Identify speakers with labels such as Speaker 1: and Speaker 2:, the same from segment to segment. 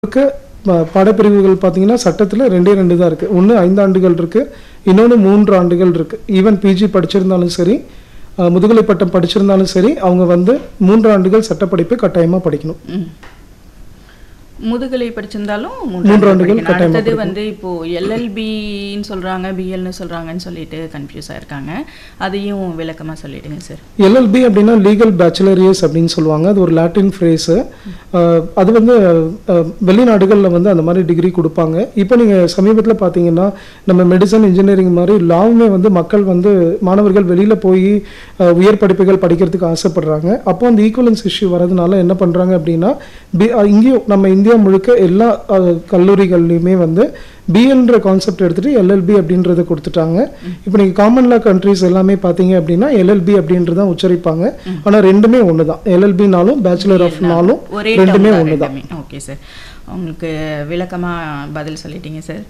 Speaker 1: இருக்க ப- பாடப்பிரிவுகள் பார்த்தீங்கன்னா சட்டத்தில் ரெண்டே ரெண்டு தான் இருக்குது ஒன்று ஐந்து ஆண்டுகள் இருக்குது இன்னொன்று மூன்று ஆண்டுகள் இருக்குது ஈவன் பிஜி படிச்சிருந்தாலும் சரி அஹ், முதுகலை பட்டம் படிச்சிருந்தாலும் சரி அவங்க வந்து மூன்று ஆண்டுகள் சட்டப்படிப்பு கட்டாயமாக படிக்கணும்
Speaker 2: ம். முதுகலை படிச்சிருந்தாலும்
Speaker 1: மூன்று
Speaker 2: மூன்று
Speaker 1: ஆண்டுகள்
Speaker 2: படிக்கணும்.
Speaker 1: கட்டாயமா
Speaker 2: அடுத்தது வந்து இப்போ எல்எல்பின்னு சொல்றாங்க பிஎல்னு சொல்றாங்கன்னு சொல்லிட்டு கன்ஃபியூஸ் ஆயிருக்காங்க அதையும் விளக்கமா சொல்லிடுங்க சார்
Speaker 1: எல்எல்பி அப்படின்னா லீகல் பேச்சுலர் இயர்ஸ் அப்படின்னு சொல்லுவாங்க அது ஒரு லாட்டின் ஃப்ரேஸு அது வந்து அஹ், வெளிநாடுகளில் வந்து அந்த மாதிரி டிகிரி கொடுப்பாங்க இப்போ நீங்கள் சமீபத்தில் பார்த்தீங்கன்னா நம்ம மெடிசன் இன்ஜினியரிங் மாதிரி லாவுமே வந்து மக்கள் வந்து மாணவர்கள் வெளியில் போய் அஹ், உயர் படிப்புகள் படிக்கிறதுக்கு ஆசைப்படுறாங்க அப்போ அந்த ஈக்குவலன்ஸ் இஷ்யூ வரதுனால என்ன பண்ணுறாங்க அப்படின்னா பி அஹ், இங்கேயும் நம்ம இந்தியா முழுக்க எல்லா அஹ், கல்லூரிகள்லையுமே வந்து பிஎல்ன்ற கான்செப்ட் எடுத்துட்டு எல்எல்பி அப்படின்றத கொடுத்துட்டாங்க இப்போ நீங்கள் காமன் லா கண்ட்ரிஸ் எல்லாமே பார்த்தீங்க அப்படின்னா எல்எல்பி அப்படின்றத உச்சரிப்பாங்க ஆனால் ரெண்டுமே ஒன்று தான் எல்எல்பினாலும் பேச்சுலர் ஆஃப்னாலும்
Speaker 2: ஒரே
Speaker 1: ரெண்டுமே
Speaker 2: term
Speaker 1: ஒன்று
Speaker 2: தான்
Speaker 1: தான்
Speaker 2: ரெண்டுமே ஓகே சார் உங்களுக்கு விளக்கமா பதில் சொல்லிட்டீங்க சார்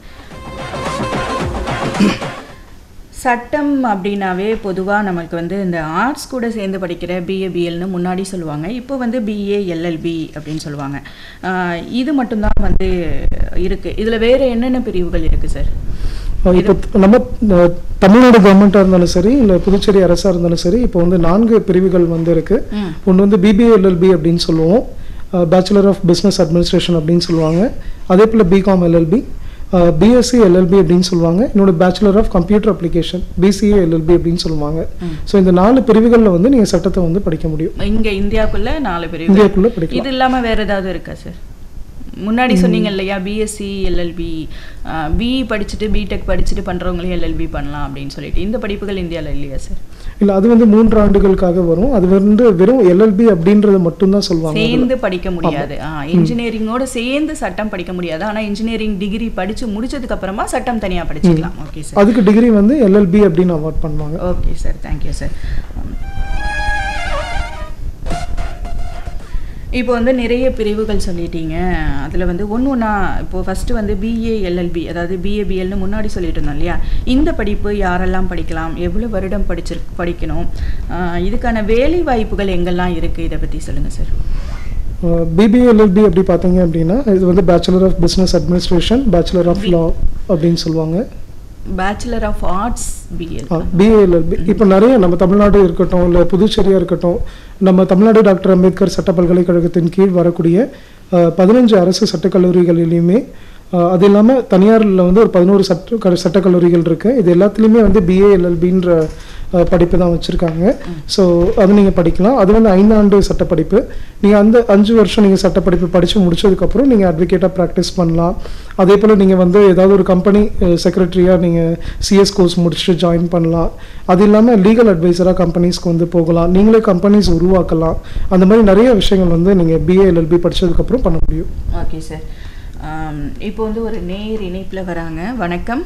Speaker 2: சட்டம் அப்படின்னாவே பொதுவாக நமக்கு வந்து இந்த ஆர்ட்ஸ் கூட சேர்ந்து படிக்கிற பிஏ பிஎல்னு முன்னாடி சொல்லுவாங்க இப்போ வந்து பிஏ எல்எல்பி அப்படின்னு சொல்லுவாங்க ஆஹ் இது மட்டும்தான் வந்து இருக்குது இதில் வேறு என்னென்ன பிரிவுகள் இருக்குது சார்
Speaker 1: அஹ் இப்போ நம்ம அஹ், தமிழ்நாடு கவர்மெண்ட்டாக இருந்தாலும் சரி இல்லை புதுச்சேரி அரசாக இருந்தாலும் சரி இப்போ வந்து நான்கு பிரிவுகள் வந்து இருக்கு
Speaker 2: ம்
Speaker 1: ஒன்று வந்து பிபிஏ எல்எல்பி அப்படின்னு சொல்லுவோம் பேச்சுலர் ஆஃப் பிஸ்னஸ் அட்மினிஸ்ட்ரேஷன் அப்படின்னு சொல்லுவாங்க அதே போல் பிகாம் எல்எல்பி பிஎஸ்சி எல்எல்பி அப்படின்னு சொல்லுவாங்க இன்னொரு bachelor of computer application BCA LLB அப்படின்னு சொல்லுவாங்க
Speaker 2: ம்.
Speaker 1: ஸோ இந்த நாலு பிரிவுகளில் வந்து நீங்கள் சட்டத்தை வந்து படிக்க முடியும்
Speaker 2: இங்கே இந்தியாவுக்குள்ள நாலு பிரிவு
Speaker 1: இந்தியாக்குள்ளே படிக்கலாம்
Speaker 2: இது இல்லாம வேற ஏதாவது இருக்கா சார் முன்னாடி சொன்னீங்க இல்லையா பிஎஸ்சி எல்எல்பி பிஇ படிச்சுட்டு பிடெக் படிச்சுட்டு பண்றவங்களே எல்எல்பி பண்ணலாம் அப்படின்னு சொல்லிட்டு இந்த படிப்புகள் இந்தியால இல்லையா சார்
Speaker 1: இல்லை அது வந்து மூன்று ஆண்டுகளுக்காக வரும் அது வந்து வெறும் எல்எல்பி அப்படின்றத மட்டும்தான் சொல்லுவாங்க
Speaker 2: சேர்ந்து படிக்க முடியாது இன்ஜினியரிங்கோட சேர்ந்து சட்டம் படிக்க முடியாது ஆனா இன்ஜினியரிங் டிகிரி படிச்சு முடிச்சதுக்கு அப்புறமா சட்டம் தனியா படிச்சுக்கலாம் ஓகே சார்
Speaker 1: அதுக்கு டிகிரி வந்து எல்எல்பி அப்படின்னு அவார்ட் பண்ணுவாங்க
Speaker 2: ஓகே சார் தேங்க்யூ சார் இப்போ வந்து நிறைய பிரிவுகள் சொல்லிட்டீங்க அதில் வந்து ஒன்று ஒன்றா இப்போ ஃபஸ்ட்டு வந்து பிஏ எல்எல்பி அதாவது பிஏ பிஎல்னு முன்னாடி சொல்லிட்டு இருந்தோம் இல்லையா இந்த படிப்பு யாரெல்லாம் படிக்கலாம் எவ்வளோ வருடம் படிச்சிரு படிக்கணும் ஆஹ் இதுக்கான வேலை வாய்ப்புகள் எங்கெல்லாம் இருக்குது இதை பற்றி சொல்லுங்கள் சார்
Speaker 1: பிபிஏ எல்எல்பி அப்படி பார்த்தீங்க அப்படின்னா இது வந்து bachelor of business administration bachelor of law அப்படின்னு சொல்லுவாங்க
Speaker 2: bachelor of arts BL
Speaker 1: BA LLB இப்போ நிறைய நம்ம தமிழ்நாடு இருக்கட்டும் இல்லை புதுச்சேரியாக இருக்கட்டும் நம்ம தமிழ்நாடு டாக்டர் அம்பேத்கர் சட்ட பல்கலைக்கழகத்தின் கீழ் வரக்கூடிய அஹ், பதினஞ்சு அரசு சட்டக் கல்லூரிகளிலையுமே அஹ், அது இல்லாமல் தனியாரில் வந்து ஒரு பதினோரு சட்ட க- சட்டக் கல்லூரிகள் இருக்குது இது எல்லாத்துலேயுமே வந்து பிஏ எல்எல்பின்ற படிப்பு தான் வச்சுருக்காங்க ஸோ அது நீங்கள் படிக்கலாம் அது வந்து ஐந்தாண்டு சட்டப்படிப்பு நீங்கள் அந்த அஞ்சு வருஷம் நீங்கள் சட்டப்படிப்பு படித்து முடிச்சதுக்கப்புறம் நீங்கள் அட்வொகேட்டாக ப்ராக்டிஸ் பண்ணலாம் அதே போல் நீங்கள் வந்து ஏதாவது ஒரு கம்பெனி செக்ரட்டரியாக நீங்கள் சிஎஸ் கோர்ஸ் முடிச்சுட்டு ஜாயின் பண்ணலாம் அது இல்லாமல் லீகல் அட்வைசராக கம்பெனிஸ்க்கு வந்து போகலாம் நீங்களே கம்பெனிஸ் உருவாக்கலாம் அந்த மாதிரி நிறைய விஷயங்கள் வந்து நீங்கள் பிஏ எல்எல்பி படிச்சதுக்கப்புறம் பண்ண முடியும்
Speaker 2: ஓகே சார் இப்போ வந்து ஒரு நேர் இணைப்பில் வராங்க வணக்கம்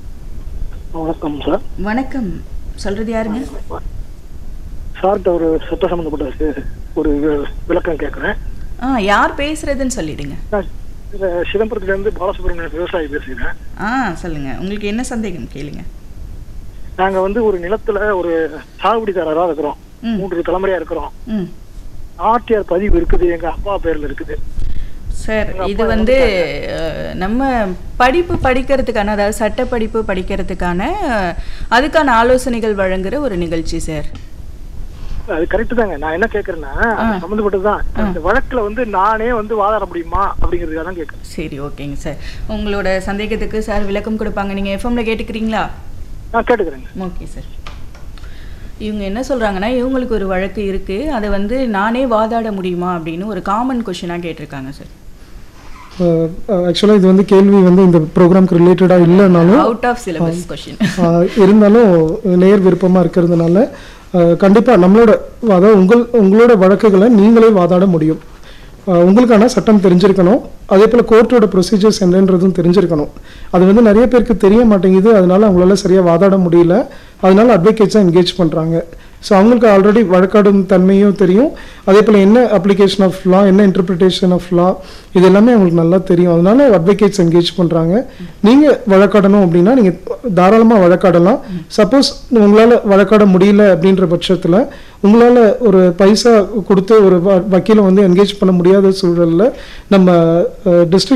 Speaker 3: வணக்கம் சார்
Speaker 2: வணக்கம் சொல்றது யாருங்க
Speaker 3: சார்கிட்ட ஒரு சட்ட சம்பந்தப்பட்ட சி- ஒரு வி- விளக்கம் கேட்குறேன்
Speaker 2: ஆ யார் பேசுறதுன்னு சொல்லிடுங்க
Speaker 3: நான் இந்த சிதம்பரத்துலேருந்து பாலசுப்ரமணியன் விவசாயி பேசுகிறேன்
Speaker 2: ஆ சொல்லுங்க உங்களுக்கு என்ன சந்தேகம் கேளுங்க
Speaker 3: நாங்கள் வந்து ஒரு நிலத்துல ஒரு சாகுபடிதாரராக இருக்கிறோம்
Speaker 2: ம்.
Speaker 3: மூன்று தலைமுறையா இருக்கிறோம்
Speaker 2: ம்
Speaker 3: ஆர்டிஆர் பதிவு இருக்குது எங்க அப்பா பேர்ல இருக்குது
Speaker 2: சார்
Speaker 3: எங்க
Speaker 2: இது
Speaker 3: அப்பா
Speaker 2: வந்து அஹ், நம்ம படிப்பு படிக்கிறதுக்கான அதாவது சட்ட படிப்பு படிக்கிறதுக்கான அஹ், அதுக்கான ஆலோசனைகள் வழங்குற ஒரு நிகழ்ச்சி சார்
Speaker 3: அது கரெக்ட் தாங்க நான் என்ன கேட்கறேன்னா
Speaker 2: ஆ.
Speaker 3: சம்மந்தப்பட்டதுதான் இந்த வழக்குல வந்து நானே வந்து வாதாட முடியுமா அப்படிங்கிறதுக்காக தான் கேட்கறேன்
Speaker 2: சரி ஓகேங்க சார் உங்களோட சந்தேகத்துக்கு சார் விளக்கம் கொடுப்பாங்க நீங்கள் எஃப்எம்ல கேட்டுக்கிறீங்களா
Speaker 3: நான் கேட்டுக்கிறேங்க
Speaker 2: ஓகே சார் இவங்க என்ன சொல்றாங்கன்னா இவங்களுக்கு ஒரு வழக்கு இருக்கு அதை வந்து நானே வாதாட முடியுமா அப்படின்னு ஒரு காமன் கொஷினாக கேட்டிருக்காங்க சார்
Speaker 1: ஆக்சுவலாக இது வந்து கேள்வி வந்து இந்த ப்ரோக்ராம்க்கு ரிலேட்டடாக இல்லைனாலும்
Speaker 2: அவுட் ஆஃப் சிலபஸ் கொஷின்
Speaker 1: ஆஹ் இருந்தாலும் நேர் விருப்பமாக இருக்கிறதுனால கண்டிப்பாக நம்மளோட அதாவது உங்கள் உங்களோட வழக்குகளை நீங்களே வாதாட முடியும் ஆஹ் உங்களுக்கான சட்டம் தெரிஞ்சிருக்கணும் அதே போல் கோர்ட்டோட ப்ரொசீஜர்ஸ் என்னன்றதும் தெரிஞ்சிருக்கணும் அது வந்து நிறைய பேருக்கு தெரிய மாட்டேங்குது அதனால அவங்களால சரியாக வாதாட முடியல அதனால அட்வொகேட்ஸாக என்கேஜ் பண்ணுறாங்க ஸோ அவங்களுக்கு ஆல்ரெடி வழக்காடும் தன்மையும் தெரியும் அதே போல் என்ன அப்ளிகேஷன் ஆஃப் லா என்ன இன்டர்பிரிட்டேஷன் ஆஃப் லா இது எல்லாமே அவங்களுக்கு நல்லா தெரியும் அதனால அட்வொகேட்ஸ் என்கேஜ் பண்ணுறாங்க நீங்கள் வழக்காடணும் அப்படின்னா நீங்கள் தாராளமாக வழக்காடலாம் சப்போஸ் உங்களால் வழக்காட முடியல அப்படின்ற பட்சத்தில் உங்களால் ஒரு பைசா கொடுத்து ஒரு வ- வக்கீலை வந்து என்கேஜ் பண்ண முடியாத சூழலில் நம்ம டிஸ்ட்ரிக்ட்